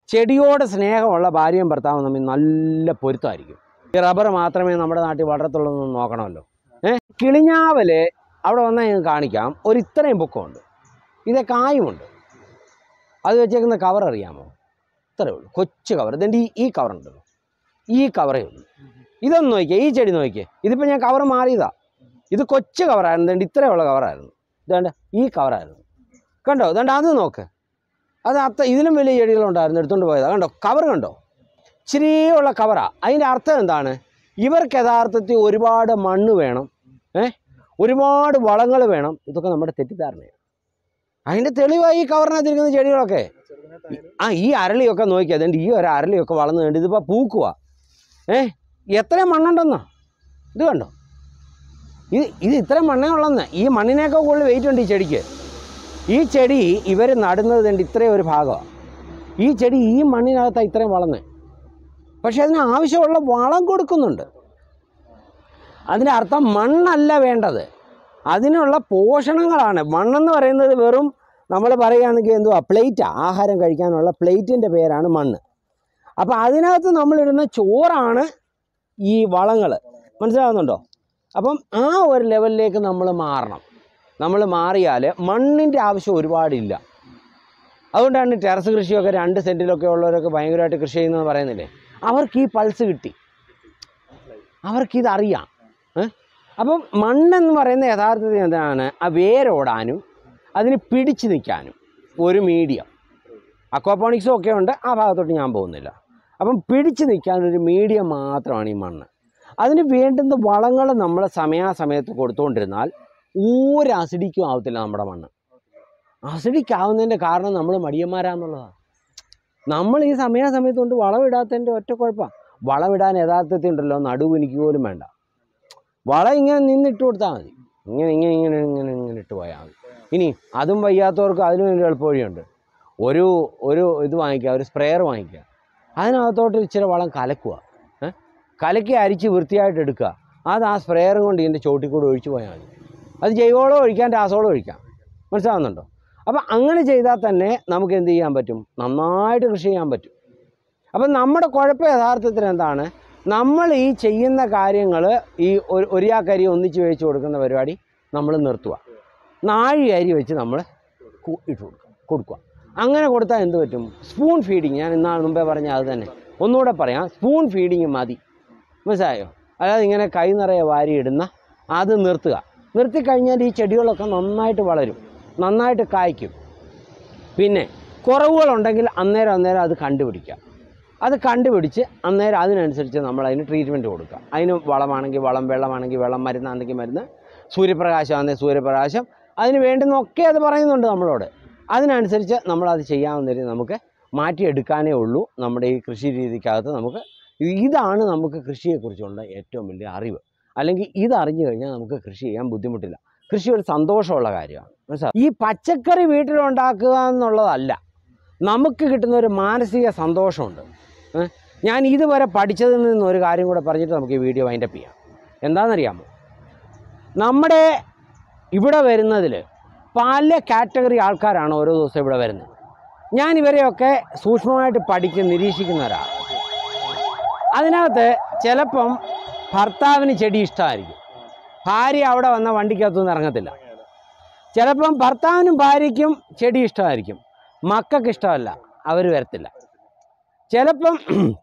ചെടിയോട് സ്നേഹമുള്ള ഭാര്യയും ഭർത്താവും തമ്മിൽ നല്ല പൊരുത്തമായിരിക്കും ഈ റബ്ബർ മാത്രമേ നമ്മുടെ നാട്ടിൽ വളരത്തുള്ളൂ എന്ന് നോക്കണമല്ലോ ഏഹ് കിളിഞ്ഞാവല് അവിടെ വന്നാൽ ഞാൻ കാണിക്കാം ഒരു ഇത്രയും പൊക്കമുണ്ട് ഇതേ കായുമുണ്ട് അത് വെച്ചേക്കുന്ന കവർ അറിയാമോ ഇത്രയേ ഉള്ളൂ കൊച്ചു കവർ ഇതിൻ്റെ ഈ ഈ കവറുണ്ടല്ലോ ഈ കവറേ ഉള്ളൂ ഇതൊന്ന് നോക്കിയേ ഈ ചെടി നോക്കിയേ ഇതിപ്പോൾ ഞാൻ കവർ മാറിയതാ ഇത് കൊച്ചു കവറായിരുന്നു ഇതുകൊണ്ട് ഇത്രയുള്ള കവറായിരുന്നു ഇതാണ്ട് ഈ കവറായിരുന്നു കണ്ടോ ഇതാണ്ട് അത് നോക്ക് അത് അത്ര ഇതിലും വലിയ ചെടികളുണ്ടായിരുന്നു എടുത്തുകൊണ്ട് പോയതാ കണ്ടോ കവർ കണ്ടോ ഇച്ചിരിയുള്ള കവറാ അതിൻ്റെ അർത്ഥം എന്താണ് ഇവർക്ക് യഥാർത്ഥത്തിൽ ഒരുപാട് മണ്ണ് വേണം ഏ ഒരുപാട് വളങ്ങൾ വേണം ഇതൊക്കെ നമ്മുടെ തെറ്റിദ്ധാരണയാണ് അതിൻ്റെ തെളിവായി ഈ കവറിനകത്തിരിക്കുന്ന ചെടികളൊക്കെ ആ ഈ അരളിയൊക്കെ നോക്കിയാൽ അതുകൊണ്ട് ഈ ഒരു അരളിയൊക്കെ വളർന്നു കണ്ട് ഇതിപ്പോൾ പൂക്കുക ഏ എത്ര മണ്ണുണ്ടെന്നോ ഇത് കണ്ടോ ഇത് ഇത് ഇത്ര മണ്ണേ ഉള്ളെന്ന് ഈ മണ്ണിനേക്കാൾ കൂടുതൽ വെയിറ്റ് ഉണ്ട് ഈ ചെടിക്ക് ഈ ചെടി ഇവർ നടുന്നത് കണ്ട് ഇത്രയും ഒരു ഭാഗമാണ് ഈ ചെടി ഈ മണ്ണിനകത്താണ് ഇത്രയും വളർന്നത് പക്ഷെ അതിന് ആവശ്യമുള്ള വളം കൊടുക്കുന്നുണ്ട് അതിൻ്റെ അർത്ഥം മണ്ണല്ല വേണ്ടത് അതിനുള്ള പോഷണങ്ങളാണ് മണ്ണെന്ന് പറയുന്നത് വെറും നമ്മൾ പറയുകയാണെങ്കിൽ എന്തുവാ പ്ലേറ്റാ ആഹാരം കഴിക്കാനുള്ള പ്ലേറ്റിൻ്റെ പേരാണ് മണ്ണ് അപ്പോൾ അതിനകത്ത് നമ്മളിടുന്ന ചോറാണ് ഈ വളങ്ങൾ മനസ്സിലാകുന്നുണ്ടോ അപ്പം ആ ഒരു ലെവലിലേക്ക് നമ്മൾ മാറണം നമ്മൾ മാറിയാൽ മണ്ണിൻ്റെ ആവശ്യം ഒരുപാടില്ല അതുകൊണ്ടാണ് ടെറസ് കൃഷിയൊക്കെ രണ്ട് സെൻറ്റിലൊക്കെ ഉള്ളവരൊക്കെ ഭയങ്കരമായിട്ട് കൃഷി ചെയ്യുന്നതെന്ന് പറയുന്നില്ലേ അവർക്ക് ഈ പൾസ് കിട്ടി അവർക്കിതറിയാം ഏ? അപ്പം മണ്ണെന്ന് പറയുന്ന യഥാർത്ഥത്തിൽ എന്താണ് ആ വേരോടാനും അതിന് പിടിച്ചു നിൽക്കാനും ഒരു മീഡിയം അക്വാപോണിക്സും ഒക്കെ ഉണ്ട് ആ ഭാഗത്തോട്ട് ഞാൻ പോകുന്നില്ല അപ്പം പിടിച്ചു നിൽക്കാൻ ഒരു മീഡിയം മാത്രമാണ് ഈ മണ്ണ് അതിന് വേണ്ടുന്ന വളങ്ങൾ നമ്മൾ സമയാസമയത്ത് കൊടുത്തുകൊണ്ടിരുന്നാൽ ഒരു അസിഡിക്കും ആവത്തില്ല നമ്മുടെ മണ്ണ് അസിഡിക് ആവുന്നതിൻ്റെ കാരണം നമ്മൾ മടിയന്മാരാന്നുള്ളതാണ് നമ്മൾ ഈ സമയാസമയത്ത് കൊണ്ട് വളമിടാത്തതിൻ്റെ ഒറ്റ കുഴപ്പമാണ് വളമിടാൻ യഥാർത്ഥത്തിൽ ഉണ്ടല്ലോ നടുവ് എനിക്ക് പോലും വേണ്ട വളം ഇങ്ങനെ നിന്നിട്ട് കൊടുത്താൽ മതി ഇങ്ങനെ ഇങ്ങനെ ഇങ്ങനെ ഇങ്ങനെ ഇങ്ങനെ ഇട്ട് പോയാൽ മതി ഇനി അതും വയ്യാത്തവർക്ക് അതിനും ഒരു എളുപ്പവഴിയുണ്ട് ഒരു ഒരു ഇത് വാങ്ങിക്കുക ഒരു സ്പ്രെയർ വാങ്ങിക്കുക അതിനകത്തോട്ട് ഇച്ചിരി വളം കലക്കുക ഏ? കലക്കി അരിച്ച് വൃത്തിയായിട്ട് എടുക്കുക അത് ആ സ്പ്രെയറും കൊണ്ട് ഇതിൻ്റെ ചോട്ടിക്കൂടെ ഒഴിച്ചു പോയാൽ മതി അത് ജൈവവളം ഒഴിക്കാം രാസവളം ഒഴിക്കാം മനസ്സിലാവുന്നുണ്ടോ അപ്പം അങ്ങനെ ചെയ്താൽ തന്നെ നമുക്ക് എന്ത് ചെയ്യാൻ പറ്റും നന്നായിട്ട് കൃഷി ചെയ്യാൻ പറ്റും അപ്പം നമ്മുടെ കുഴപ്പം യഥാർത്ഥത്തിൽ എന്താണ് നമ്മൾ ഈ ചെയ്യുന്ന കാര്യങ്ങൾ ഈ ഒരു ഒരിയാക്കരി ഒന്നിച്ച് വേവിച്ച് കൊടുക്കുന്ന പരിപാടി നമ്മൾ നിർത്തുക നാഴി അരി വെച്ച് നമ്മൾ കു- ഇട്ട് കൊടുക്കുക കൊടുക്കുക അങ്ങനെ കൊടുത്താൽ എന്ത് പറ്റും സ്പൂൺ ഫീഡിങ് ഞാൻ ഇന്നാൾ മുമ്പേ പറഞ്ഞ അത് തന്നെ ഒന്നുകൂടെ പറയാം സ്പൂൺ ഫീഡിങ് മതി മനസ്സിലായോ അല്ലാതെ ഇങ്ങനെ കൈ നിറയെ വാരി ഇടുന്ന അത് നിർത്തുക നിർത്തിക്കഴിഞ്ഞാൽ ഈ ചെടികളൊക്കെ നന്നായിട്ട് വളരും നന്നായിട്ട് കായ്ക്കും പിന്നെ കുറവുകളുണ്ടെങ്കിൽ അന്നേരം അന്നേരം അത് കണ്ടുപിടിക്കുക അത് കണ്ടുപിടിച്ച് അന്നേരം അതിനനുസരിച്ച് നമ്മൾ അതിന് ട്രീറ്റ്മെൻറ്റ് കൊടുക്കുക അതിന് വളമാണെങ്കിൽ വളം വെള്ളമാണെങ്കിൽ വെള്ളം മരുന്നാണെങ്കിൽ മരുന്ന് സൂര്യപ്രകാശമാണെങ്കിൽ സൂര്യപ്രകാശം അതിന് വേണ്ടുന്നൊക്കെ അത് പറയുന്നുണ്ട് നമ്മളോട് അതിനനുസരിച്ച് നമ്മളത് ചെയ്യാവുന്ന നമുക്ക് മാറ്റിയെടുക്കാനേ ഉള്ളൂ നമ്മുടെ ഈ കൃഷി രീതിക്കകത്ത് നമുക്ക് ഇതാണ് നമുക്ക് കൃഷിയെക്കുറിച്ചുള്ള ഏറ്റവും വലിയ അറിവ് അല്ലെങ്കിൽ ഇത് അറിഞ്ഞു കഴിഞ്ഞാൽ നമുക്ക് കൃഷി ചെയ്യാൻ ബുദ്ധിമുട്ടില്ല കൃഷി ഒരു സന്തോഷമുള്ള കാര്യമാണ് മനസ്സിലായി ഈ പച്ചക്കറി വീട്ടിലുണ്ടാക്കുക എന്നുള്ളതല്ല നമുക്ക് കിട്ടുന്ന ഒരു മാനസിക സന്തോഷമുണ്ട് ഏ? ഞാൻ ഇതുവരെ പഠിച്ചതിൽ നിന്ന് ഒരു കാര്യം കൂടെ പറഞ്ഞിട്ട് നമുക്ക് ഈ വീഡിയോ വൈൻഡപ്പ് ചെയ്യാം എന്താണെന്നറിയാമോ നമ്മുടെ ഇവിടെ വരുന്നതിൽ പല കാറ്റഗറി ആൾക്കാരാണ് ഓരോ ദിവസം ഇവിടെ വരുന്നത് ഞാൻ ഇവരെയൊക്കെ സൂക്ഷ്മമായിട്ട് പഠിക്കും നിരീക്ഷിക്കുന്ന ഒരാൾ അതിനകത്ത് ചിലപ്പം ഭർത്താവിന് ചെടി ഇഷ്ടമായിരിക്കും ഭാര്യ അവിടെ വന്ന വണ്ടിക്കകത്തുനിന്ന് ഇറങ്ങത്തില്ല ചിലപ്പം ഭർത്താവിനും ഭാര്യയ്ക്കും ചെടി ഇഷ്ടമായിരിക്കും മക്കൾക്ക് ഇഷ്ടമല്ല അവർ വരത്തില്ല ചിലപ്പം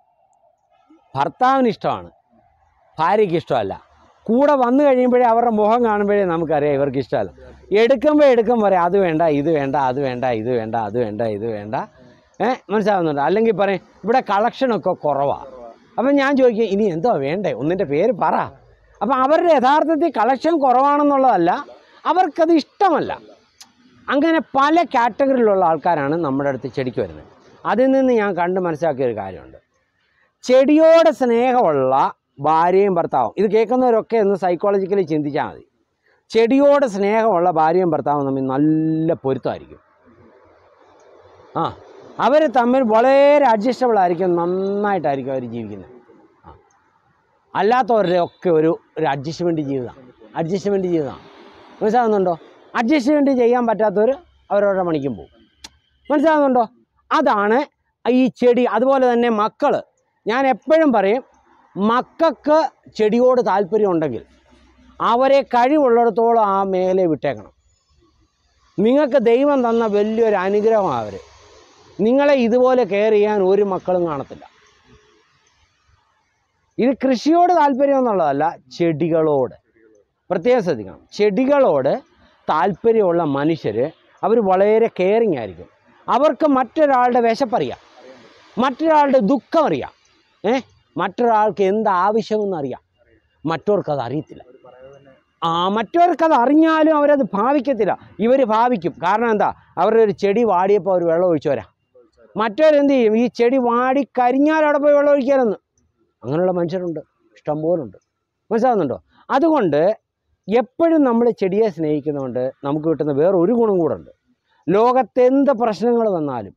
ഭർത്താവിന് ഇഷ്ടമാണ് ഭാര്യയ്ക്ക് ഇഷ്ടമല്ല കൂടെ വന്നു കഴിയുമ്പോഴേ അവരുടെ മുഖം കാണുമ്പോഴേ നമുക്കറിയാം ഇവർക്ക് ഇഷ്ടമല്ല എടുക്കുമ്പോൾ എടുക്കുമ്പോൾ പറയാം അത് വേണ്ട ഇത് വേണ്ട അത് വേണ്ട ഇത് വേണ്ട അത് വേണ്ട ഇത് വേണ്ട ഏ മനസ്സിലാവുന്നുണ്ട് അല്ലെങ്കിൽ പറയും ഇവിടെ കളക്ഷനൊക്കെ കുറവാണ് അപ്പം ഞാൻ ചോദിക്കും ഇനി എന്തോ വേണ്ടേ ഒന്നിൻ്റെ പേര് പറ അപ്പം അവരുടെ യഥാർത്ഥത്തിൽ കളക്ഷൻ കുറവാണെന്നുള്ളതല്ല അവർക്കത് ഇഷ്ടമല്ല അങ്ങനെ പല കാറ്റഗറിയിലുള്ള ആൾക്കാരാണ് നമ്മുടെ അടുത്ത് ചെടിക്ക് വരുന്നത് അതിൽ നിന്ന് ഞാൻ കണ്ട് മനസ്സിലാക്കിയ ഒരു കാര്യമുണ്ട് ചെടിയോട് സ്നേഹമുള്ള ഭാര്യയും ഭർത്താവും ഇത് കേൾക്കുന്നവരൊക്കെ ഒന്ന് സൈക്കോളജിക്കലി ചിന്തിച്ചാൽ മതി ചെടിയോട് സ്നേഹമുള്ള ഭാര്യയും ഭർത്താവും തമ്മിൽ നല്ല പൊരുത്തമായിരിക്കും ആ അവർ തമ്മിൽ വളരെ അഡ്ജസ്റ്റബിൾ ആയിരിക്കും നന്നായിട്ടായിരിക്കും അവർ ജീവിക്കുന്നത് ആ അല്ലാത്തവരുടെ ഒക്കെ ഒരു ഒരു അഡ്ജസ്റ്റ്മെൻറ്റ് ജീവിതമാണ് അഡ്ജസ്റ്റ്മെൻറ്റ് ജീവിതമാണ് മനസ്സിലാകുന്നുണ്ടോ അഡ്ജസ്റ്റ്മെൻറ്റ് ചെയ്യാൻ പറ്റാത്തവർ അവരവരുടെ പണിക്കും പോകും മനസ്സിലാകുന്നുണ്ടോ അതാണ് ഈ ചെടി അതുപോലെ തന്നെ മക്കൾ ഞാൻ എപ്പോഴും പറയും മക്കൾക്ക് ചെടിയോട് താല്പര്യം ഉണ്ടെങ്കിൽ അവരെ കഴിവുള്ളിടത്തോളം ആ മേഖലയെ വിട്ടേക്കണം നിങ്ങൾക്ക് ദൈവം തന്ന വലിയൊരു അനുഗ്രഹമാണ് അവർ നിങ്ങളെ ഇതുപോലെ കെയർ ചെയ്യാൻ ഒരു മക്കളും കാണത്തില്ല ഇത് കൃഷിയോട് താല്പര്യം എന്നുള്ളതല്ല ചെടികളോട് പ്രത്യേകം ശ്രദ്ധിക്കണം ചെടികളോട് താല്പര്യമുള്ള മനുഷ്യർ അവർ വളരെ കെയറിങ് ആയിരിക്കും അവർക്ക് മറ്റൊരാളുടെ വിശപ്പറിയാം മറ്റൊരാളുടെ ദുഃഖം അറിയാം ഏ മറ്റൊരാൾക്ക് എന്ത് ആവശ്യമെന്ന് അറിയാം മറ്റവർക്കത് അറിയത്തില്ല ആ മറ്റവർക്കത് അറിഞ്ഞാലും അവരത് ഭാവിക്കത്തില്ല ഇവർ ഭാവിക്കും കാരണം എന്താ അവരുടെ ഒരു ചെടി വാടിയപ്പോൾ അവർ വെള്ളം ഒഴിച്ചവരാ മറ്റവരെന്ത് ചെയ്യും ഈ ചെടി വാടി കരിഞ്ഞാൽ അവിടെ പോയി വെള്ളം ഒഴിക്കാനെന്ന് അങ്ങനെയുള്ള മനുഷ്യരുണ്ട് ഇഷ്ടംപോലുണ്ട് മനസ്സിലാകുന്നുണ്ടോ അതുകൊണ്ട് എപ്പോഴും നമ്മൾ ചെടിയെ സ്നേഹിക്കുന്നതുകൊണ്ട് നമുക്ക് കിട്ടുന്ന വേറെ ഒരു ഗുണം കൂടെ ഉണ്ട് ലോകത്തെന്ത് പ്രശ്നങ്ങൾ വന്നാലും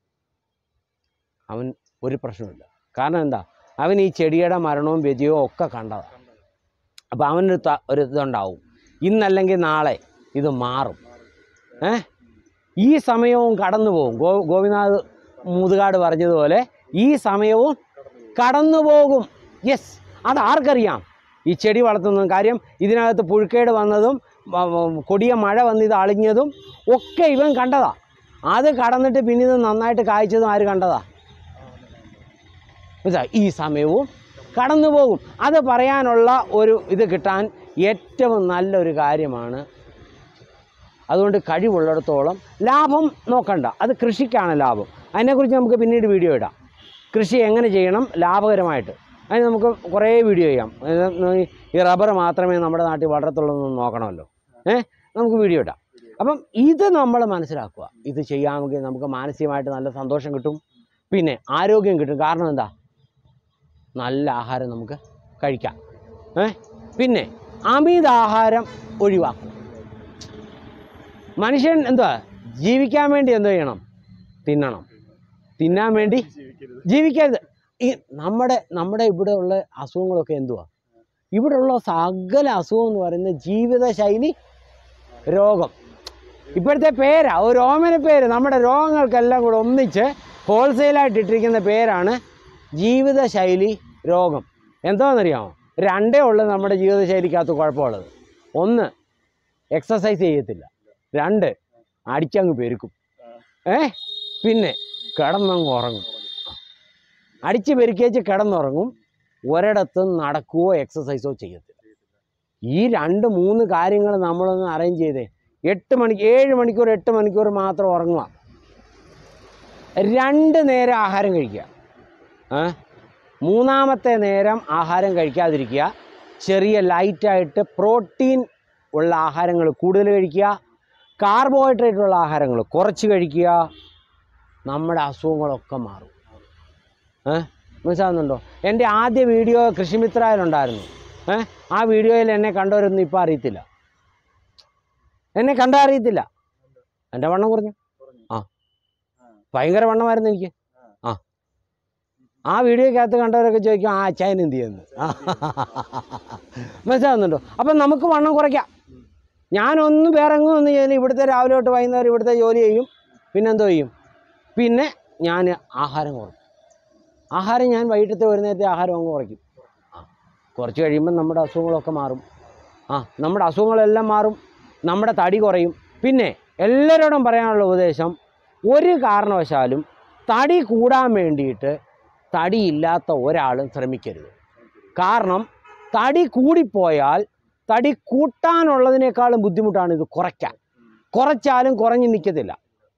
അവൻ ഒരു പ്രശ്നമില്ല കാരണം എന്താ അവൻ ഈ ചെടിയുടെ മരണവും വ്യതിയോ ഒക്കെ കണ്ടതാണ് അപ്പോൾ അവനൊരു ത- ഒരു ഇതുണ്ടാവും ഇന്നല്ലെങ്കിൽ നാളെ ഇത് മാറും ഏ ഈ സമയവും കടന്നു പോകും ഗോ ഗോപിനാഥ് മുതുകാട് പറഞ്ഞതുപോലെ ഈ സമയവും കടന്നു പോകും യെസ് അത് ആർക്കറിയാം ഈ ചെടി വളർത്തുന്ന കാര്യം ഇതിനകത്ത് പുഴുക്കേട് വന്നതും വ- വ- കൊടിയ മഴ വന്ന് ഇത് അളിഞ്ഞതും ഒക്കെ ഇവൻ കണ്ടതാ അത് കടന്നിട്ട് പിന്നെ ഇത് നന്നായിട്ട് കായ്ച്ചതും ആര് കണ്ടതാ മനസ്സിലായോ? ഈ സമയവും കടന്നു പോകും അത് പറയാനുള്ള ഒരു ഇത് കിട്ടാൻ ഏറ്റവും നല്ലൊരു കാര്യമാണ് അതുകൊണ്ട് കഴിവുള്ളിടത്തോളം ലാഭം നോക്കണ്ട അത് കൃഷിക്കാണ് ലാഭം അതിനെക്കുറിച്ച് നമുക്ക് പിന്നീട് വീഡിയോ ഇടാം കൃഷി എങ്ങനെ ചെയ്യണം ലാഭകരമായിട്ട് അതിന് നമുക്ക് കുറേ വീഡിയോ ചെയ്യാം അത് ഈ റബ്ബർ മാത്രമേ നമ്മുടെ നാട്ടിൽ വളരത്തുള്ളൂ എന്ന് നോക്കണമല്ലോ ഏ നമുക്ക് വീഡിയോ ഇടാം അപ്പം ഇത് നമ്മൾ മനസ്സിലാക്കുക ഇത് ചെയ്യാമെങ്കിൽ നമുക്ക് മാനസികമായിട്ട് നല്ല സന്തോഷം കിട്ടും പിന്നെ ആരോഗ്യം കിട്ടും കാരണം എന്താ നല്ല ആഹാരം നമുക്ക് കഴിക്കാം ഏ പിന്നെ അമിതാഹാരം ഒഴിവാക്കും മനുഷ്യൻ എന്തുവാ ജീവിക്കാൻ വേണ്ടി എന്ത് ചെയ്യണം തിന്നണം തിന്നാൻ വേണ്ടി ജീവിക്കരുത് ഈ നമ്മുടെ നമ്മുടെ ഇവിടെ ഉള്ള അസുഖങ്ങളൊക്കെ എന്തുവാ ഇവിടെ ഉള്ള സകല അസുഖം എന്ന് പറയുന്നത് ജീവിതശൈലി രോഗം ഇപ്പോഴത്തെ പേരാ ഒരു ഓമന പേര് നമ്മുടെ രോഗങ്ങൾക്കെല്ലാം കൂടെ ഒന്നിച്ച് ഹോൾസെയിലായിട്ട് ഇട്ടിരിക്കുന്ന പേരാണ് ജീവിതശൈലി രോഗം എന്താണെന്നറിയാമോ രണ്ടേ ഉള്ളൂ നമ്മുടെ ജീവിതശൈലിക്കകത്ത് കുഴപ്പമുള്ളത് ഒന്ന് എക്സസൈസ് ചെയ്യത്തില്ല രണ്ട് അടിച്ചങ്ങ് പെരുക്കും ഏ പിന്നെ കിടന്നങ്ങ് ഉറങ്ങും അടിച്ച് പെരുക്കേച്ച് കിടന്നുറങ്ങും ഒരിടത്തും നടക്കുകയോ എക്സസൈസോ ചെയ്യത്തില്ല ഈ രണ്ട് മൂന്ന് കാര്യങ്ങൾ നമ്മളൊന്ന് അറേഞ്ച് ചെയ്തേ എട്ട് മണിക്ക് ഏഴ് മണിക്കൂർ എട്ട് മണിക്കൂർ മാത്രം ഉറങ്ങുക രണ്ട് നേരം ആഹാരം കഴിക്കുക ഏ? മൂന്നാമത്തെ നേരം ആഹാരം കഴിക്കാതിരിക്കുക ചെറിയ ലൈറ്റായിട്ട് പ്രോട്ടീൻ ഉള്ള ആഹാരങ്ങൾ കൂടുതൽ കഴിക്കുക കാർബോഹൈഡ്രേറ്റ് ഉള്ള ആഹാരങ്ങൾ കുറച്ച് കഴിക്കുക നമ്മുടെ അസുഖങ്ങളൊക്കെ മാറും ഏ മനസ്സിലാകുന്നുണ്ടോ എൻ്റെ ആദ്യ വീഡിയോ കൃഷിമിത്രയിലുണ്ടായിരുന്നു ഏ ആ വീഡിയോയിൽ എന്നെ കണ്ടവരൊന്നും ഇപ്പോൾ അറിയത്തില്ല എന്നെ കണ്ടാൽ അറിയത്തില്ല എൻ്റെ വണ്ണം കുറഞ്ഞു ആ ഭയങ്കര വണ്ണമായിരുന്നു എനിക്ക് ആ ആ വീഡിയോക്കകത്ത് കണ്ടവരൊക്കെ ചോദിക്കും ആ അച്ചായൻ എന്ത് ചെയ്യുന്നു ആ. മനസ്സിലാകുന്നുണ്ടോ അപ്പം നമുക്ക് വണ്ണം കുറയ്ക്കാം ഞാനൊന്നും വേറെ എങ്ങും ഒന്നും ചെയ്യുന്നില്ല ഇവിടുത്തെ രാവിലെ തൊട്ട് വൈകുന്നേരം ഇവിടുത്തെ ജോലി ചെയ്യും പിന്നെ എന്തോ ചെയ്യും പിന്നെ ഞാൻ ആഹാരം കുറയ്ക്കും ആഹാരം ഞാൻ വൈകിട്ടത്തെ ഒരു നേരത്തെ ആഹാരം അങ്ങ് കുറയ്ക്കും ആ കുറച്ച് കഴിയുമ്പോൾ നമ്മുടെ അസുഖങ്ങളൊക്കെ മാറും ആ നമ്മുടെ അസുഖങ്ങളെല്ലാം മാറും നമ്മുടെ തടി കുറയും പിന്നെ എല്ലാവരോടും പറയാനുള്ള ഉപദേശം ഒരു കാരണവശാലും തടി കൂടാൻ വേണ്ടിയിട്ട് തടിയില്ലാത്ത ഒരാളും ശ്രമിക്കരുത് കാരണം തടി കൂടിപ്പോയാൽ തടി കൂട്ടാനുള്ളതിനേക്കാളും ബുദ്ധിമുട്ടാണ് ഇത് കുറയ്ക്കാൻ കുറച്ചാലും കുറഞ്ഞു നിൽക്കത്തില്ല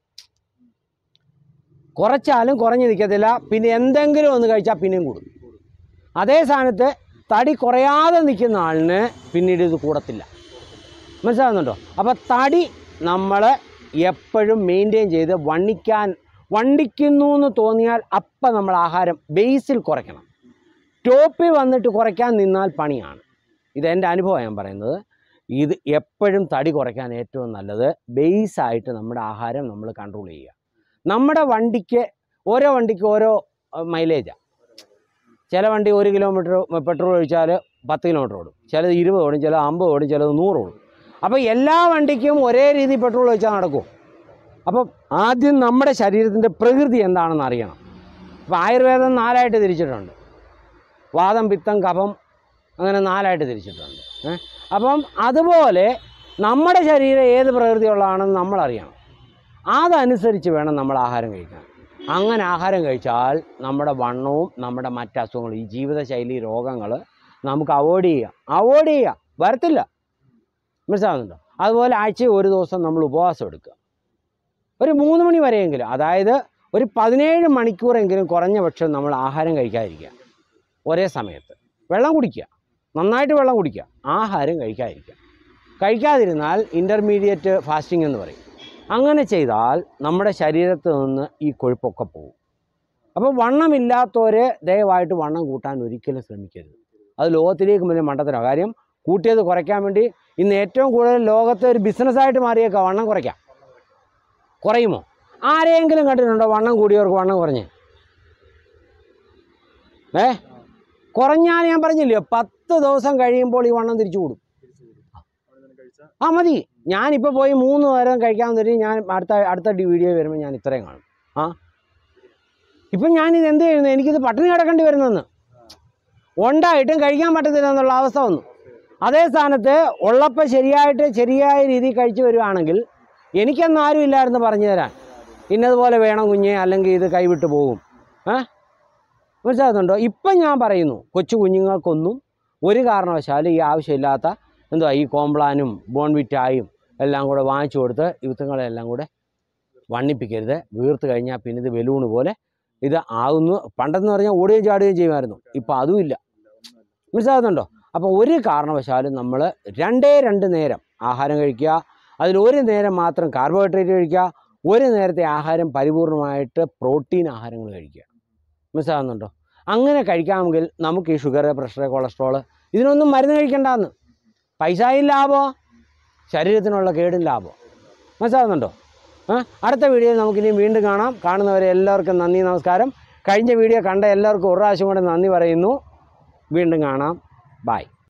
കുറച്ചാലും കുറഞ്ഞു നിൽക്കത്തില്ല പിന്നെ എന്തെങ്കിലും ഒന്ന് കഴിച്ചാൽ പിന്നെയും കൂടും അതേ സ്ഥാനത്ത് തടി കുറയാതെ നിൽക്കുന്ന ആളിന് പിന്നീട് ഇത് കൂടത്തില്ല മനസ്സിലാകുന്നുണ്ടോ അപ്പോൾ തടി നമ്മൾ എപ്പോഴും മെയിൻറ്റെയിൻ ചെയ്ത് വണ്ണിക്കാൻ വണ്ടിക്കുന്നു എന്ന് തോന്നിയാൽ അപ്പം നമ്മൾ ആഹാരം ബേസിൽ കുറയ്ക്കണം ടോപ്പിൽ വന്നിട്ട് കുറയ്ക്കാൻ നിന്നാൽ പണിയാണ് ഇതെൻ്റെ അനുഭവം ഞാൻ പറയുന്നത് ഇത് എപ്പോഴും തടി കുറയ്ക്കാൻ ഏറ്റവും നല്ലത് ബേസായിട്ട് നമ്മുടെ ആഹാരം നമ്മൾ കൺട്രോൾ ചെയ്യുക നമ്മുടെ വണ്ടിക്ക് ഓരോ വണ്ടിക്ക് ഓരോ മൈലേജാണ് ചില വണ്ടി ഒരു കിലോമീറ്റർ പെട്രോൾ ഒഴിച്ചാൽ പത്ത് കിലോമീറ്റർ ഓടും ചിലത് ഇരുപത് ഓടും ചിലത് അമ്പത് ഓടും ചിലത് നൂറ് ഓടും അപ്പോൾ എല്ലാ വണ്ടിക്കും ഒരേ രീതി പെട്രോൾ ഒഴിച്ചാൽ നടക്കും അപ്പം ആദ്യം നമ്മുടെ ശരീരത്തിൻ്റെ പ്രകൃതി എന്താണെന്ന് അറിയണം ഇപ്പോൾ ആയുർവേദം നാലായിട്ട് തിരിച്ചിട്ടുണ്ട് വാദം പിത്തം കഫം അങ്ങനെ നാലായിട്ട് തിരിച്ചിട്ടുണ്ട് ഏ? അപ്പം അതുപോലെ നമ്മുടെ ശരീരം ഏത് പ്രകൃതിയുള്ളതാണെന്ന് നമ്മൾ അറിയണം അതനുസരിച്ച് വേണം നമ്മൾ ആഹാരം കഴിക്കാൻ അങ്ങനെ ആഹാരം കഴിച്ചാൽ നമ്മുടെ വണ്ണവും നമ്മുടെ മറ്റ് അസുഖങ്ങളും ഈ ജീവിതശൈലി രോഗങ്ങൾ നമുക്ക് അവോയ്ഡ് ചെയ്യാം അവോയ്ഡ് ചെയ്യാം വരത്തില്ല മനസ്സിലാകുന്നുണ്ടോ അതുപോലെ ആഴ്ചയിൽ ഒരു ദിവസം നമ്മൾ ഉപവാസം എടുക്കുക ഒരു മൂന്ന് മണി വരെയെങ്കിലും അതായത് ഒരു പതിനേഴ് മണിക്കൂറെങ്കിലും കുറഞ്ഞ പക്ഷം നമ്മൾ ആഹാരം കഴിക്കാതിരിക്കുക ഒരേ സമയത്ത് വെള്ളം കുടിക്കുക നന്നായിട്ട് വെള്ളം കുടിക്കുക ആഹാരം കഴിക്കാതിരിക്കുക കഴിക്കാതിരുന്നാൽ ഇൻ്റർമീഡിയറ്റ് ഫാസ്റ്റിംഗ് എന്ന് പറയും അങ്ങനെ ചെയ്താൽ നമ്മുടെ ശരീരത്ത് നിന്ന് ഈ കൊഴുപ്പൊക്കെ പോകും അപ്പോൾ വണ്ണമില്ലാത്തവർ ദയവായിട്ട് വണ്ണം കൂട്ടാൻ ഒരിക്കലും ശ്രമിക്കരുത് അത് ലോകത്തിലേക്ക് വലിയ മണ്ടത്തരമാണ് കാര്യം കൂട്ടിയത് കുറയ്ക്കാൻ വേണ്ടി ഇന്ന് ഏറ്റവും കൂടുതൽ ലോകത്തെ ഒരു ബിസിനസ്സായിട്ട് മാറിയേക്കാം വണ്ണം കുറയ്ക്കാം കുറയുമോ ആരെയെങ്കിലും കണ്ടിട്ടുണ്ടോ വണ്ണം കൂടിയവർക്ക് വണ്ണം കുറഞ്ഞ് ഏ കുറഞ്ഞാൽ ഞാൻ പറഞ്ഞില്ലയോ പത്ത് ദിവസം കഴിയുമ്പോൾ ഈ വണ്ണം തിരിച്ചു കൂടും ആ മതി ഞാനിപ്പോൾ പോയി മൂന്ന് നേരം കഴിക്കാൻ തരും ഞാൻ അടുത്ത അടുത്ത ഡി- വീഡിയോ വരുമ്പോൾ ഞാൻ ഇത്രയും കാണും ആ ഇപ്പം ഞാനിത് എന്ത് ചെയ്യുന്നു എനിക്കിത് പട്ടിണി കിടക്കേണ്ടി വരുന്നെന്ന് ഉണ്ടായിട്ടും കഴിക്കാൻ പറ്റത്തില്ല എന്നുള്ള അവസ്ഥ വന്നു അതേ സ്ഥാനത്ത് ഉള്ളപ്പോൾ ശരിയായിട്ട് ശരിയായ രീതിയിൽ കഴിച്ചു വരുവാണെങ്കിൽ എനിക്കൊന്നും ആരും ഇല്ലായിരുന്നു പറഞ്ഞു തരാൻ ഇന്നതുപോലെ വേണം കുഞ്ഞെ അല്ലെങ്കിൽ ഇത് കൈവിട്ട് പോകും ഏ മനസ്സിലാകുന്നുണ്ടോ ഇപ്പം ഞാൻ പറയുന്നു കൊച്ചു കുഞ്ഞുങ്ങൾക്കൊന്നും ഒരു കാരണവശാലും ഈ ആവശ്യമില്ലാത്ത എന്തുവാ ഈ കോംപ്ലാനും ബോൺവിറ്റായും എല്ലാം കൂടെ വാങ്ങിച്ചു കൊടുത്ത് യുദ്ധങ്ങളെല്ലാം കൂടെ വണ്ണിപ്പിക്കരുത് വീർത്ത് കഴിഞ്ഞാൽ പിന്നെ ഇത് ബലൂണ് പോലെ ഇത് ആകുന്നു പണ്ടെന്ന് പറഞ്ഞാൽ ഓടുകയും ചാടുകയും ചെയ്യുമായിരുന്നു ഇപ്പം അതുമില്ല മനസ്സിലാകുന്നുണ്ടോ അപ്പോൾ ഒരു കാരണവശാലും നമ്മൾ രണ്ടേ രണ്ട് നേരം ആഹാരം കഴിക്കുക അതിൽ ഒരു നേരം മാത്രം കാർബോഹൈഡ്രേറ്റ് കഴിക്കുക ഒരു നേരത്തെ ആഹാരം പരിപൂർണമായിട്ട് പ്രോട്ടീൻ ആഹാരങ്ങൾ കഴിക്കുക മനസ്സിലാകുന്നുണ്ടോ അങ്ങനെ കഴിക്കാമെങ്കിൽ നമുക്ക് ഈ ഷുഗർ പ്രഷർ കൊളസ്ട്രോൾ ഇതിനൊന്നും മരുന്ന് കഴിക്കണ്ടെന്ന് പൈസയും ലാഭമോ ശരീരത്തിനുള്ള കേടും ലാഭമോ മനസ്സിലാകുന്നുണ്ടോ ആ അടുത്ത വീഡിയോയിൽ നമുക്കിനി വീണ്ടും കാണാം കാണുന്നവരെ എല്ലാവർക്കും നന്ദി നമസ്കാരം കഴിഞ്ഞ വീഡിയോ കണ്ട എല്ലാവർക്കും ഒരു പ്രാവശ്യം കൂടെ നന്ദി പറയുന്നു വീണ്ടും കാണാം ബായ്